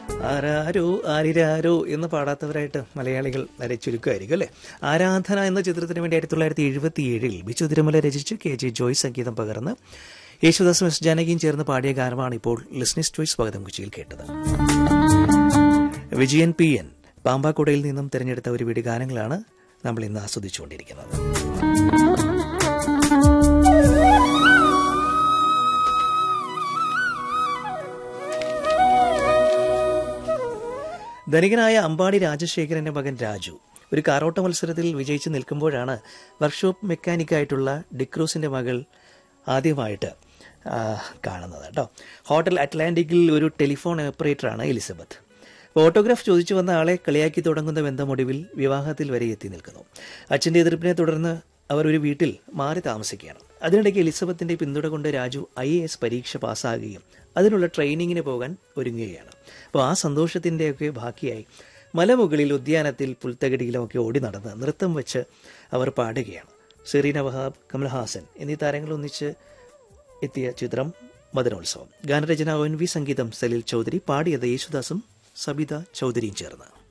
ആരാരോ ആരിരാരോ എന്ന് പാടാത്തവരായിട്ട് മലയാളികൾ വളരെ ചുരുക്കമായിരിക്കും അല്ലേ ആരാധന എന്ന ചിത്രത്തിന് വേണ്ടി ആയിരത്തി തൊള്ളായിരത്തി എഴുപത്തി ഏഴിൽ ബിച്ചു തിരുമല രചിച്ച് കെ ജെ ജോയ് സംഗീതം പകർന്ന് യേശുദാസും എസ് ജാനകിയും ചേർന്ന് പാടിയ ഗാനമാണ് ഇപ്പോൾ ലിസ്നിസ് ചോയ്സ് സ്വാഗതം കൊച്ചിയിൽ കേട്ടത് വിജയൻ പി എൻ പാമ്പാക്കുടയിൽ നിന്നും തിരഞ്ഞെടുത്ത ഒരു വീട് ഗാനങ്ങളാണ് നമ്മൾ ഇന്ന് ആസ്വദിച്ചുകൊണ്ടിരിക്കുന്നത് ധനികനായ അമ്പാടി രാജശേഖരന്റെ മകൻ രാജു ഒരു കാറോട്ട മത്സരത്തിൽ വിജയിച്ച് നിൽക്കുമ്പോഴാണ് വർക്ക്ഷോപ്പ് മെക്കാനിക്കായിട്ടുള്ള ഡിക്രൂസിന്റെ മകൾ ആദ്യമായിട്ട് ആ, കാണുന്നത് കേട്ടോ ഹോട്ടൽ അറ്റ്ലാന്റിക്കിൽ ഒരു ടെലിഫോൺ ഓപ്പറേറ്ററാണ് എലിസബത്ത് ഓട്ടോഗ്രാഫ് ചോദിച്ചു വന്ന ആളെ കളിയാക്കി തുടങ്ങുന്ന ബന്ധമൊടുവിൽ വിവാഹത്തിൽ വരെ എത്തി നിൽക്കുന്നു അച്ഛന്റെ എതിർപ്പിനെ തുടർന്ന് അവർ ഒരു വീട്ടിൽ മാറി താമസിക്കുകയാണ് അതിനിടയ്ക്ക് എലിസബത്തിന്റെ പിന്തുണ കൊണ്ട് രാജു ഐ എ എസ് പരീക്ഷ പാസ്സാകുകയും അതിനുള്ള ട്രെയിനിങ്ങിന് പോകാൻ ഒരുങ്ങുകയാണ് അപ്പോൾ ആ സന്തോഷത്തിൻ്റെയൊക്കെ ബാക്കിയായി മലമുകളിൽ ഉദ്യാനത്തിൽ പുൽത്തകടിയിലുമൊക്കെ ഓടി നടന്ന് നൃത്തം വെച്ച് അവർ പാടുകയാണ് സെറീന വഹാബ് കമൽഹാസൻ എന്നീ താരങ്ങൾ ഒന്നിച്ച് എത്തിയ ചിത്രം മദനോത്സവം ഗാനരചന ഒ എൻ വി സംഗീതം സലീൽ ചൗധരി പാടിയത് യേശുദാസും സബിത ചൗധരിയും ചേർന്ന്